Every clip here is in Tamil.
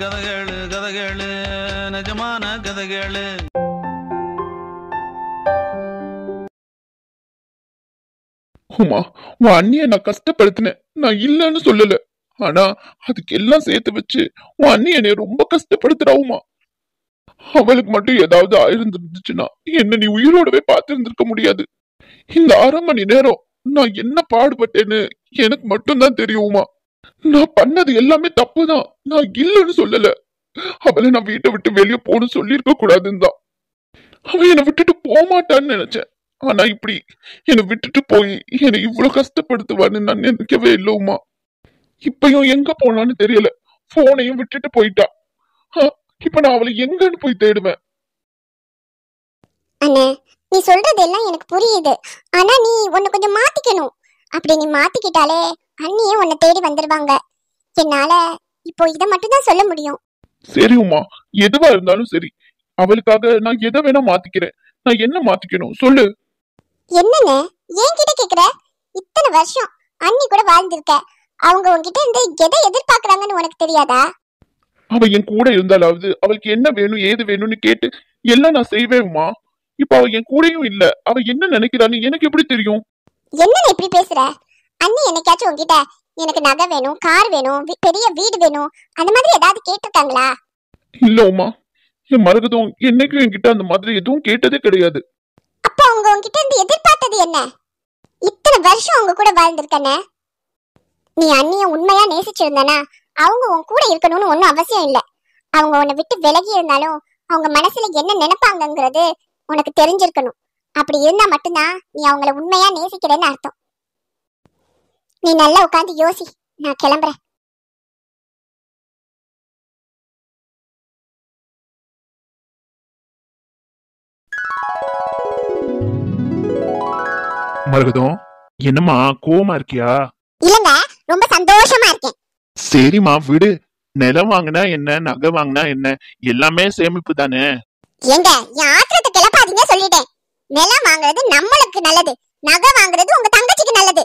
கதைகளு கதைகளு நிஜமான கதைகளு உமா உன் அண்ணிய நான் கஷ்டப்படுத்தினேன் நான் இல்லைன்னு சொல்லல ஆனா அதுக்கு எல்லாம் சேர்த்து வச்சு உன் அண்ணி என்னை ரொம்ப கஷ்டப்படுத்துறா உமா அவளுக்கு மட்டும் ஏதாவது ஆயிருந்துருந்துச்சுன்னா என்ன நீ உயிரோடவே பார்த்திருந்திருக்க முடியாது இந்த அரை மணி நேரம் நான் என்ன பாடுபட்டேன்னு எனக்கு மட்டும்தான் தெரியுமா நான் பண்ணது எல்லாமே தப்புதான் நான் இல்லைன்னு சொல்லல அவளை நான் வீட்டை விட்டு வெளியே போகணும்னு சொல்லியிருக்க கூடாதுன்னு தான் அவன் என்னை விட்டுட்டு போக மாட்டான்னு நினைச்சேன் ஆனா இப்படி என்னை விட்டுட்டு போய் என்னை இவ்வளவு கஷ்டப்படுத்துவான்னு நான் நினைக்கவே இல்லை உமா இப்பயும் எங்க போனான்னு தெரியல போனையும் விட்டுட்டு போயிட்டா ஆ, இப்ப நான் அவளை எங்கன்னு போய் தேடுவேன் அண்ணே நீ சொல்றது எல்லாம் எனக்கு புரியுது ஆனா நீ உன்னை கொஞ்சம் மாத்திக்கணும் அப்படி நீ மாத்திக்கிட்டாலே அண்ணியே உன்னை தேடி வந்துருவாங்க என்னால இப்போ இதை மட்டும் தான் சொல்ல முடியும் சரி உமா எதுவா இருந்தாலும் சரி அவளுக்காக நான் எதை வேணா மாத்திக்கிறேன் நான் என்ன மாத்திக்கணும் சொல்லு என்னண்ணே என்கிட்ட கேக்குற இத்தனை வருஷம் அண்ணி கூட வாழ்ந்திருக்க அவங்க உன்கிட்ட இருந்து எதை எதிர்பார்க்கறாங்கன்னு உனக்கு தெரியாதா அவ என் கூட இருந்தாலாவது அவளுக்கு என்ன வேணும் ஏது வேணும்னு கேட்டு எல்லாம் நான் செய்வேன் உமா இப்ப அவ என் கூடயும் இல்ல அவ என்ன நினைக்கிறான்னு எனக்கு எப்படி தெரியும் என்னண்ணே இப்படி பேசுற அண்ணி என்னைக்காச்சும் உன்கிட்ட எனக்கு நகை வேணும் கார் வேணும் வி- பெரிய வீடு வேணும் அந்த மாதிரி ஏதாவது கேட்டிருக்காங்களா இல்ல உமா என் மரகதம் என்னைக்கும் என்கிட்ட அந்த மாதிரி எதுவும் கேட்டதே கிடையாது அப்ப அவங்க உன்கிட்ட இருந்து எதிர்பார்த்தது என்ன இத்தனை வருஷம் அவங்க கூட வாழ்ந்திருக்கனே நீ அண்ணிய உண்மையா நேசிச்சிருந்தனா அவங்க உன் கூட இருக்கணும்னு ஒன்றும் அவசியம் இல்ல அவங்க உன்னை விட்டு விலகி இருந்தாலும் அவங்க மனசுல என்ன நினைப்பாங்கங்கிறது உனக்கு தெரிஞ்சிருக்கணும் அப்படி இருந்தா மட்டும்தான் நீ அவங்கள உண்மையா நேசிக்கிறேன்னு அர்த்தம் நீ நல்லா உட்காந்து யோசி நான் கிளம்புறேன் மரகதம் என்னம்மா கோவமா இருக்கியா இல்லங்க ரொம்ப சந்தோஷமா இருக்கேன் சரிம்மா விடு நிலம் வாங்கினா என்ன நகை வாங்கினா என்ன எல்லாமே சேமிப்பு தானே ஏங்க என் ஆத்திரத்தை கிளப்பாதீங்க சொல்லிட்டேன் நிலம் வாங்குறது நம்மளுக்கு நல்லது நகை வாங்குறது உங்க தங்கச்சிக்கு நல்லது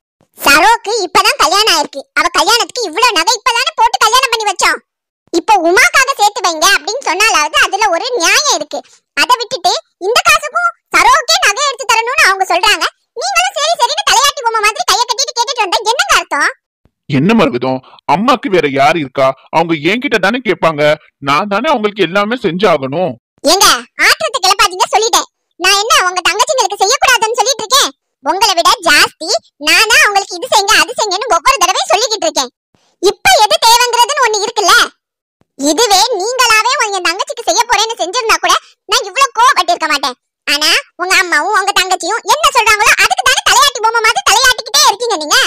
சரோக்கு இப்பதான் கல்யாணம் ஆயிருக்கு அவ கல்யாணத்துக்கு இவ்வளவு நகை இப்பதானே போட்டு கல்யாணம் பண்ணி வச்சோம் இப்போ உமாக்காக சேர்த்து வைங்க அப்படின்னு சொன்னாலாவது அதுல ஒரு நியாயம் இருக்கு அதை விட்டுட்டு இந்த காசுக்கும் சரோக்கே நகை எடுத்து தரணும்னு அவங்க சொல்றாங்க நீங்களும் சரி சரின்னு தலையாட்டி பொம்மை மாதிரி கையை கட்டிட்டு கேட்டுட்டு வந்தா என்னங்க அர்த்தம் என்ன மரகதம் அம்மாக்கு வேற யார் இருக்கா அவங்க என்கிட்ட தானே கேட்பாங்க நான் தானே அவங்களுக்கு எல்லாமே செஞ்சாகணும் ஏங்க ஆத்திரத்தை கிளப்பாதீங்க சொல்லிட்டேன் நான் என்ன உங்க தங்கச்சிங்களுக்கு செய்யக்கூடாதுன்னு சொல்லிட்டு இருக்கேன் உங்களை விட ஜாஸ்தி நானா அவங்களுக்கு இது செய்யுங்க அது செய்யுங்கன்னு ஒவ்வொரு தடவையும் சொல்லிக்கிட்டு இருக்கேன் இப்ப எது தேவைங்கிறதுன்னு ஒண்ணு இருக்குல்ல இதுவே நீங்களாவே உங்க தங்கச்சிக்கு செய்ய போறேன்னு செஞ்சிருந்தா கூட நான் இவ்வளவு கோவப்பட்டிருக்க மாட்டேன் ஆனா உங்க அம்மாவும் உங்க தங்கச்சியும் என்ன சொல்றாங்களோ அதுக்கு தானே தலையாட்டி பொம்மை மாதிரி தலையாட்டிக்கிட்டே இருக்கீங்க நீங்க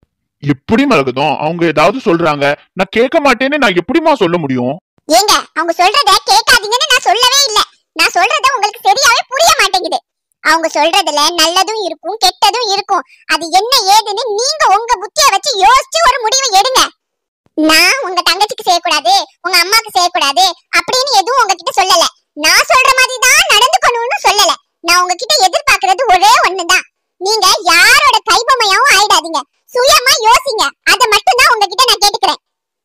எப்படி மரகதம் அவங்க ஏதாவது சொல்றாங்க நான் கேட்க மாட்டேன்னு நான் எப்படிம்மா சொல்ல முடியும் ஏங்க அவங்க சொல்றத கேட்காதீங்கன்னு நான் சொல்லவே இல்ல நான் சொல்றத உங்களுக்கு சரியாவே புரிய மாட்டேங்குது அவங்க சொல்றதுல நல்லதும் இருக்கும் கெட்டதும் இருக்கும் அது என்ன ஏதுன்னு நீங்க உங்க புத்திய வச்சு யோசிச்சு ஒரு முடிவு எடுங்க நான் உங்க தங்கச்சிக்கு செய்யக்கூடாது உங்க அம்மாக்கு செய்யக்கூடாது அப்படின்னு எதுவும் உங்ககிட்ட சொல்லல நான் சொல்ற மாதிரி தான் நடந்துக்கணும்னு சொல்லல நான் உங்ககிட்ட எதிர்பார்க்கறது ஒரே ஒண்ணுதான் நீங்க யாரோட கைபொம்மையாவும் ஆயிடாதீங்க சுயமா யோசிங்க அதை மட்டும் தான் உங்ககிட்ட நான் கேட்டுக்கிறேன்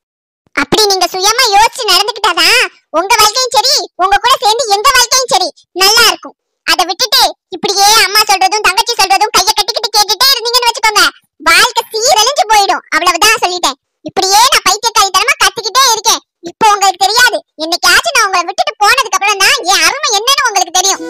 அப்படி நீங்க சுயமா யோசிச்சு நடந்துக்கிட்டாதான் உங்க வாழ்க்கையும் சரி உங்க கூட சேர்ந்து எங்க வாழ்க்கையும் சரி நல்லா இருக்கும் அதை விட்டுட்டு இப்படியே அம்மா சொல்றதும் தங்கச்சி சொல்றதும் கைய கட்டிக்கிட்டு கேட்டுட்டே இருந்தீங்கன்னு வச்சுக்கோங்க வாழ்க்கை சீரழிஞ்சு போயிடும் அவ்வளவுதான் சொல்லிட்டேன் இப்படியே நான் பைத்தியக்காரித்தனமா கத்திக்கிட்டே இருக்கேன் இப்போ உங்களுக்கு தெரியாது என்னைக்காச்சும் நான் உங்களை விட்டுட்டு போனதுக்கு அப்புறம் தான் என் அருமை என்னன்னு உங்களுக்கு தெரியும்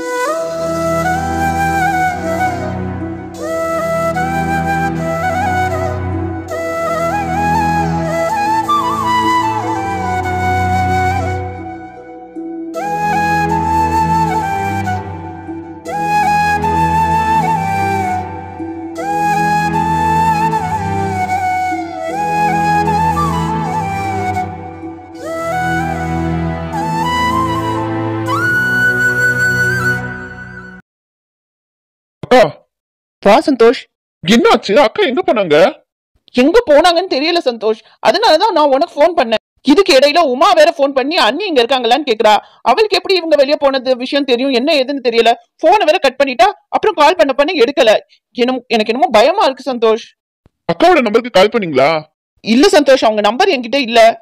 அக்கா வா சந்தோஷ் என்னாச்சு அக்கா எங்க போனாங்க எங்க போனாங்கன்னு தெரியல சந்தோஷ் அதனாலதான் நான் உனக்கு ஃபோன் பண்ணேன் இதுக்கு இடையில உமா வேற ஃபோன் பண்ணி அண்ணி இங்க இருக்காங்களான்னு கேக்குறா அவளுக்கு எப்படி இவங்க வெளியே போனது விஷயம் தெரியும் என்ன ஏதுன்னு தெரியல போனை வேற கட் பண்ணிட்டா அப்புறம் கால் பண்ண பண்ண எடுக்கல என்னமோ எனக்கு என்னமோ பயமா இருக்கு சந்தோஷ் அக்காவோட நம்பருக்கு கால் பண்ணீங்களா இல்ல சந்தோஷ் அவங்க நம்பர் என்கிட்ட இல்ல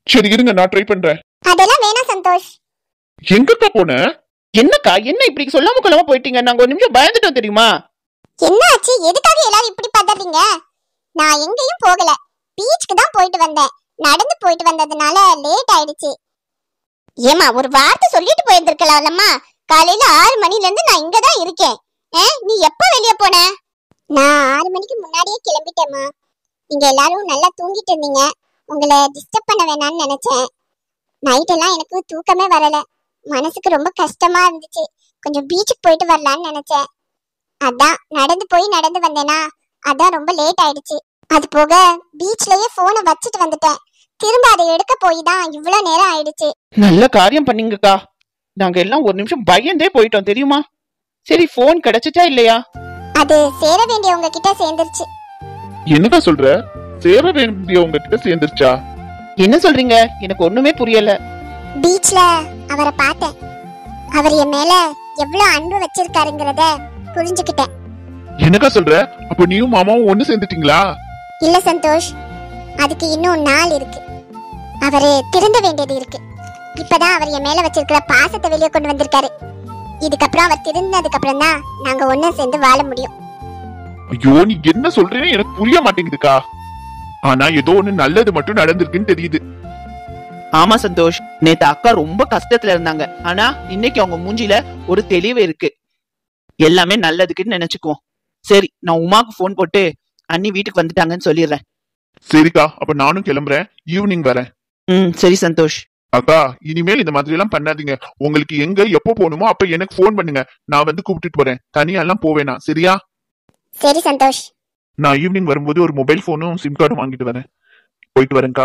சரி இருங்க நான் ட்ரை பண்றேன் அதெல்லாம் வேணாம் சந்தோஷ் எங்கக்கா போன என்னக்கா என்ன இப்படி சொல்லாம கொள்ளாம போயிட்டீங்க நாங்க ஒரு நிமிஷம் பயந்துட்டோம் தெரியுமா என்ன ஆச்சு எதுக்காக எல்லாரும் இப்படி பதறீங்க நான் எங்கேயும் போகல பீச்சுக்கு தான் போயிட்டு வந்தேன் நடந்து போயிட்டு வந்ததுனால லேட் ஆயிடுச்சு ஏமா ஒரு வார்த்தை சொல்லிட்டு போயிருந்திருக்கலாம்லம்மா காலையில ஆறு மணில இருந்து நான் இங்க தான் இருக்கேன் ஆ, நீ எப்ப வெளிய போன நான் ஆறு மணிக்கு முன்னாடியே கிளம்பிட்டேம்மா நீங்க எல்லாரும் நல்லா தூங்கிட்டு இருந்தீங்க உங்களை டிஸ்டர்ப் பண்ண வேணாம்னு நினைச்சேன் நைட் எல்லாம் எனக்கு தூக்கமே வரல மனசுக்கு ரொம்ப கஷ்டமா இருந்துச்சு கொஞ்சம் பீச்சுக்கு போயிட்டு வரலாம்னு நினைச்சேன் அதான் நடந்து போய் நடந்து வந்தேனா அதான் ரொம்ப லேட் ஆயிடுச்சு அது போக பீச்லயே போனை வச்சுட்டு வந்துட்டேன் திரும்ப அதை எடுக்க போய் தான் இவ்வளவு நேரம் ஆயிடுச்சு நல்ல காரியம் பண்ணீங்கக்கா நாங்க எல்லாம் ஒரு நிமிஷம் பயந்தே போயிட்டோம் தெரியுமா சரி போன் கிடைச்சிச்சா இல்லையா அது சேர வேண்டியவங்க கிட்ட சேர்ந்துருச்சு என்னக்கா சொல்ற சேர வேண்டியவங்க கிட்ட சேர்ந்துருச்சா என்ன சொல்றீங்க எனக்கு ஒண்ணுமே புரியல பீச்ல அவரை பார்த்தேன் அவர் என் மேல எவ்வளவு அன்பு வச்சிருக்காருங்கிறத புரிஞ்சுக்கிட்டேன் என்னக்கா சொல்ற அப்ப நீயும் மாமாவும் ஒண்ணு சேர்ந்துட்டீங்களா இல்ல சந்தோஷ் அதுக்கு இன்னும் நாள் இருக்கு அவரு திருந்த வேண்டியது இருக்கு இப்பதான் அவர் என் மேல வச்சிருக்கிற பாசத்தை வெளியே கொண்டு வந்திருக்காரு இதுக்கப்புறம் அவர் திருந்ததுக்கு அப்புறம் தான் நாங்க ஒண்ணா சேர்ந்து வாழ முடியும் ஐயோ நீ என்ன சொல்றேன்னு எனக்கு புரிய மாட்டேங்குதுக்கா ஆனா ஏதோ ஒண்ணு நல்லது மட்டும் நடந்திருக்குன்னு தெரியுது ஆமா சந்தோஷ் நேத்து அக்கா ரொம்ப கஷ்டத்துல இருந்தாங்க ஆனா இன்னைக்கு அவங்க மூஞ்சில ஒரு தெளிவு இருக்கு எல்லாமே நல்லதுக்குன்னு நினைச்சுக்குவோம் சரி நான் உமாக்கு ஃபோன் போட்டு அண்ணி வீட்டுக்கு வந்துட்டாங்கன்னு சொல்லிடுறேன் சரிக்கா அப்ப நானும் கிளம்புறேன் ஈவினிங் வரேன் ம் சரி சந்தோஷ் அக்கா இனிமேல் இந்த மாதிரி எல்லாம் பண்ணாதீங்க உங்களுக்கு எங்க எப்போ போகணுமோ அப்ப எனக்கு ஃபோன் பண்ணுங்க நான் வந்து கூப்பிட்டுட்டு போறேன் தனியா எல்லாம் போவேனா சரியா சரி சந்தோஷ் நான் ஈவினிங் வரும்போது ஒரு மொபைல் போனும் சிம் கார்டும் வாங்கிட்டு வரேன் போயிட்டு வரேன்க்கா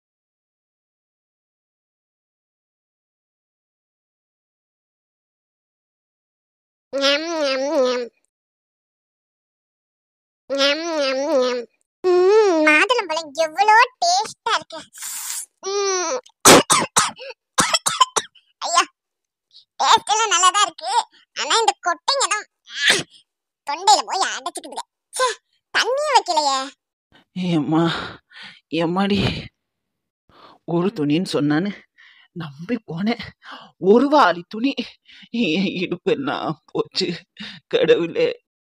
ம், மாதுளம்பழம் எவ்வளோ டேஸ்டா இருக்கு ம். ஐயா டேஸ்ட் எல்லாம் நல்லாதான் இருக்கு ஆனா இந்த கொட்டைங்க தான் தொண்டையில போய் அடைச்சுக்குதுங்க ச்சே, தண்ணியும் வைக்கலையே ஏம்மா எம்மாடி ஒரு துணின்னு சொன்னான்னு நம்பி போனேன் ஒரு வாளி துணி என் இடுப்பு எல்லாம் போச்சு கடவுளே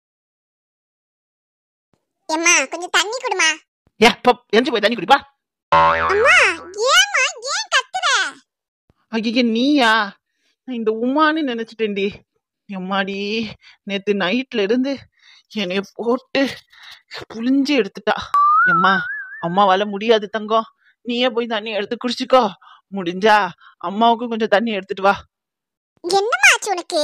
ஏம்மா கொஞ்சம் தண்ணி குடுமா ஏ பப் எரிஞ்சு போய் தண்ணி குடிப்பா அம்மா ஏம்மா ஏன் கத்துற ஐய நீயா நான் இந்த உமான்னு நினைச்சிட்டேன்டி எம்மாடி நேத்து நைட்ல இருந்து என்னைய போட்டு புளிஞ்சு எடுத்துட்டா எம்மா அம்மாவால முடியாது தங்கம் நீயே போய் தண்ணி எடுத்து குடிச்சுக்கோ முடிஞ்சா அம்மாவுக்கும் கொஞ்சம் தண்ணி எடுத்துட்டு வா என்னம்மா ஆச்சு உனக்கு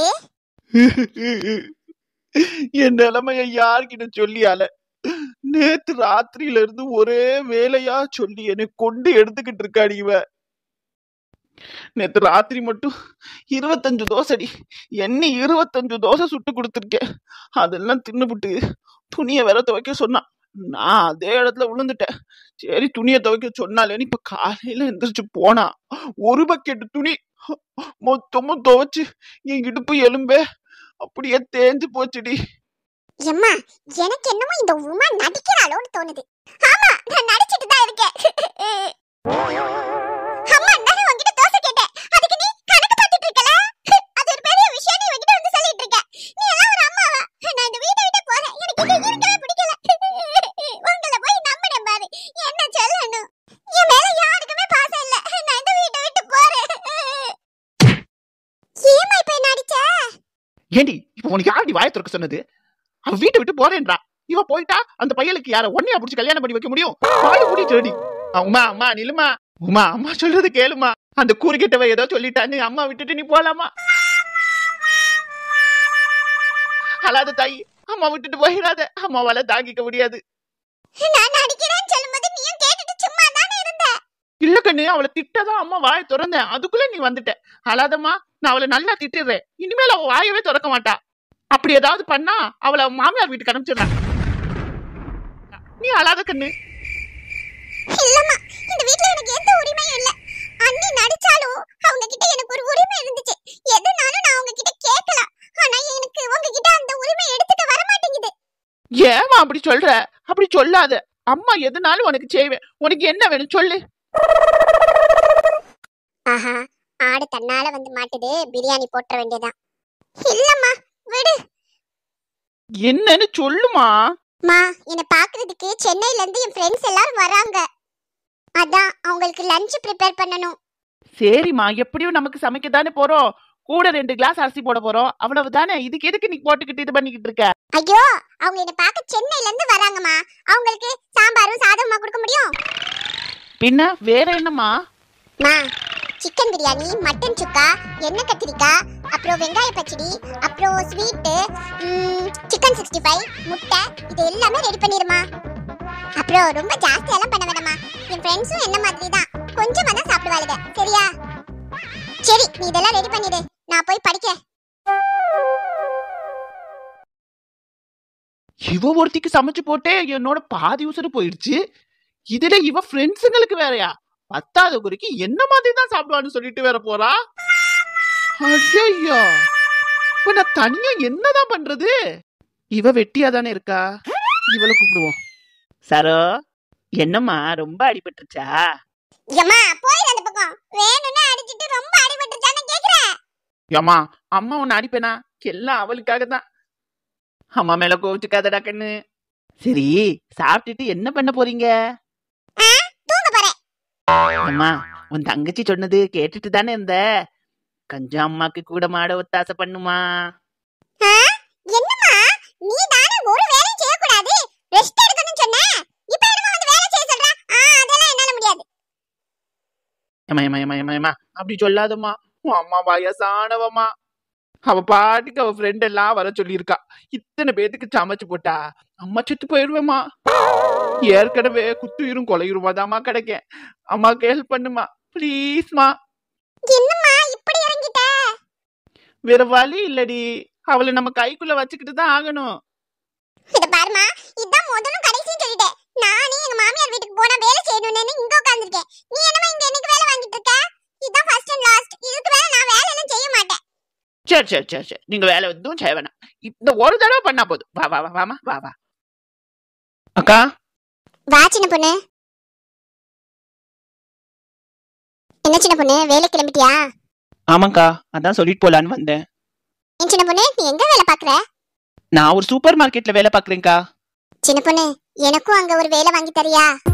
என் நிலைமைய யார்கிட்ட சொல்லியால நேத்து ராத்திரியில இருந்து ஒரே வேலையா சொல்லி என்னை கொண்டு எடுத்துக்கிட்டு இருக்காடி இவ நேத்து ராத்திரி மட்டும் இருபத்தஞ்சு தோசைடி எண்ணி இருபத்தஞ்சு தோசை சுட்டு கொடுத்துருக்கேன் அதெல்லாம் தின்னுபுட்டு துணியை வேற துவைக்க சொன்னான் நான் அதே இடத்துல விழுந்துட்டேன் சரி துணியை துவைக்க சொன்னாலேன்னு இப்ப காலையில எந்திரிச்சு போனா ஒரு பக்கெட் துணி மொத்தமும் துவைச்சு என் இடுப்பு எலும்பே அப்படியே தேஞ்சு போச்சுடி எம்மா எனக்கு என்னமோ இந்த உமா நடிக்கிறாளோன்னு தோணுது ஆமா நான் நடிச்சிட்டு தான் இருக்கேன் அம்மா நான் உன்கிட்ட தோசை கேட்டேன் அதுக்கு நீ கணக்கு பார்த்துட்டு இருக்கல அது ஒரு பெரிய விஷயம் நீ உன்கிட்ட வந்து சொல்லிட்டு இருக்க நீ எல்லாம் ஒரு அம்மாவா நான் இந்த வீட்டை விட்டு போறேன் எனக்கு இது இருக்கவே பிடிக்கல உங்களை போய் நம்பினேன் பாரு என்ன சொல்லணும் என் மேல யாருக்குமே பாசம் இல்ல நான் இந்த வீட்டை விட்டு போறேன் ஏமா இப்ப நடிச்ச ஏண்டி இப்ப உனக்கு யாரடி வாய திறக்க சொன்னது அவ வீட்டை விட்டு போறேன்றா இவ போயிட்டா அந்த பையலுக்கு யார ஒன்னையா புடிச்சு கல்யாணம் பண்ணி வைக்க முடியும் வாய் மூடிட்டு உமா அம்மா நிலுமா உமா அம்மா சொல்றது கேளுமா அந்த கூறுகிட்டவ ஏதோ சொல்லிட்டான்னு அம்மா விட்டுட்டு நீ போலாமா அழாத தாய் அம்மா விட்டுட்டு போயிடாத அம்மாவால தாங்கிக்க முடியாது நான் நடிக்கிறேன்னு சொல்லும்போது நீயும் கேட்டுட்டு சும்மா தானே இருந்த இல்ல கண்ணு அவளை திட்டதான் அம்மா வாயை திறந்தேன் அதுக்குள்ள நீ வந்துட்ட அழாதம்மா நான் அவளை நல்லா திட்டுறேன் இனிமேல் அவ வாயவே திறக்க மாட்டா அப்படி ஏதாவது பண்ணா அவளை அவ மாமியார் வீட்டுக்கு அனுப்பிச்சிடுறேன் நீ அழாத கண்ணு இல்லம்மா இந்த வீட்ல எனக்கு எந்த உரிமையும் இல்ல அண்ணி நடிச்சாலும் அவங்க கிட்ட எனக்கு ஒரு உரிமை இருந்துச்சு எதுனாலும் நான் அவங்க கிட்ட கேட்கலாம் ஆனா எனக்கு உங்க கிட்ட அந்த உரிமை எடுத்துக்க வர மாட்டேங்குது ஏமா அப்படி சொல்ற அப்படி சொல்லாத அம்மா எதுனாலும் உனக்கு செய்வேன் உனக்கு என்ன வேணும் சொல்லு ஆஹா ஆடு தன்னால வந்து மாட்டுது பிரியாணி போட்டுற வேண்டியதான் இல்லம்மா விடு என்னன்னு சொல்லுமா மா என்னை பாக்குறதுக்கு சென்னையில இருந்து என் ஃப்ரெண்ட்ஸ் எல்லாரும் வராங்க அதான் அவங்களுக்கு லஞ்ச் ப்ரிப்பேர் பண்ணணும் சரிம்மா எப்படியும் நமக்கு சமைக்க தானே போறோம் கூட ரெண்டு கிளாஸ் அரிசி போட போறோம் அவ்வளவுதானே இதுக்கு எதுக்கு நீ போட்டுக்கிட்டு இது பண்ணிக்கிட்டு இருக்க ஐயோ அவங்க என்னை பார்க்க சென்னையில இருந்து வராங்கம்மா அவங்களுக்கு சாம்பாரும் சாதமா கொடுக்க முடியும் பின்ன வேற என்னம்மா மா சிக்கன் பிரியாணி மட்டன் சுக்கா எண்ணெய் கத்திரிக்காய் அப்புறம் வெங்காய பச்சடி அப்புறம் ஸ்வீட்டு சிக்கன் சிக்ஸ்டி ஃபைவ் முட்டை இது எல்லாமே ரெடி பண்ணிடுமா அப்புறம் ரொம்ப ஜாஸ்தியெல்லாம் பண்ண வேணாமா என் ஃப்ரெண்ட்ஸும் என்ன மாதிரி தான் கொஞ்சமாக தான் சாப்பிடுவாளுங்க சரியா சரி நீ இதெல்லாம் ரெடி பண்ணிடு நான் போய் படிக்கிறேன் இவ ஒருத்திக்கு சமைச்சு போட்டே என்னோட பாதி உசுறு போயிடுச்சு இதுல இவ ஃப்ரெண்ட்ஸுங்களுக்கு வேறயா பத்தாவது குறிக்கு என்ன மாதிரி தான் சாப்பிடுவான்னு சொல்லிட்டு வேற போறா ஐயோ இப்ப நான் தனியா என்னதான் பண்றது இவ வெட்டியா தானே இருக்கா இவளை கூப்பிடுவோம் சரோ என்னம்மா ரொம்ப அடிபட்டுருச்சா ஏம்மா போயிடு அந்த பக்கம் வேணும்னு அடிச்சிட்டு ரொம்ப அடிபட்டுச்சான்னு கேக்குறேன் ஏம்மா அம்மா உன்னை அடிப்பேனா எல்லாம் அவளுக்காக தான் அம்மா மேல கோவிச்சுக்காதடா கண்ணு சரி சாப்பிட்டுட்டு என்ன பண்ண போறீங்க தூங்க போறேன் அம்மா உன் தங்கச்சி சொன்னது கேட்டுட்டு தானே இருந்த கொஞ்சம் அம்மாக்கு கூட மாட ஒத்தாசை பண்ணுமா ஆ? என்னம்மா நீ தானே ஒரு வேலையும் செய்யக்கூடாது ரெஸ்ட் எடுக்கணும்னு சொன்ன இப்ப என்னமோ வந்து வேலை செய்ய சொல்ற ஆ அதெல்லாம் என்னால முடியாது ஏமா ஏமா ஏமா ஏமா ஏமா அப்படி சொல்லாதம்மா உன் அம்மா வயசானவம்மா அவ பாட்டுக்கு அவ ஃப்ரெண்ட் எல்லாம் வர சொல்லியிருக்கா இத்தனை பேத்துக்கு சமைச்சு போட்டா அம்மா செத்து போயிடுவேம்மா ஏற்கனவே குத்துயிரும் கொலையுருமா தாம்மா கிடைக்கேன் அம்மாக்கு ஹெல்ப் பண்ணுமா ப்ளீஸ்மா என்னம்மா இப்படி இறங்கிட்ட வேற வழி இல்லடி அவளை நம்ம கைக்குள்ள வச்சுக்கிட்டு தான் ஆகணும் இத பாருமா இதான் முதலும் கடைசியும் சொல்லிட்டேன் நானே எங்க மாமியார் வீட்டுக்கு போனா வேலை செய்யணும்னு இங்க உட்கார்ந்திருக்கேன் நீ என்னமா இங்க எனக்கு வேலை வாங்கிட்டு இருக்க இதான் ஃபர்ஸ்ட் அண்ட் லாஸ்ட் இதுக்கு மேல நான் வேலை எல்லாம் செய்ய மாட்டேன் சரி சரி சரி சரி நீங்க வேலை எதுவும் செய்ய வேணாம் இந்த ஒரு தடவை பண்ணா போதும் வா வா வா வாமா வா வா அக்கா வா சின்ன பொண்ணு என்ன சின்ன பொண்ணு வேலை கிளம்பிட்டியா ஆமாக்கா அதான் சொல்லிட்டு போலான்னு வந்தேன் என் சின்ன பொண்ணு நீ எங்க வேலை பாக்குற நான் ஒரு சூப்பர் மார்க்கெட்ல வேலை பாக்குறேன்க்கா சின்ன பொண்ணு எனக்கும் அங்க ஒரு வேலை வாங்கி தரியா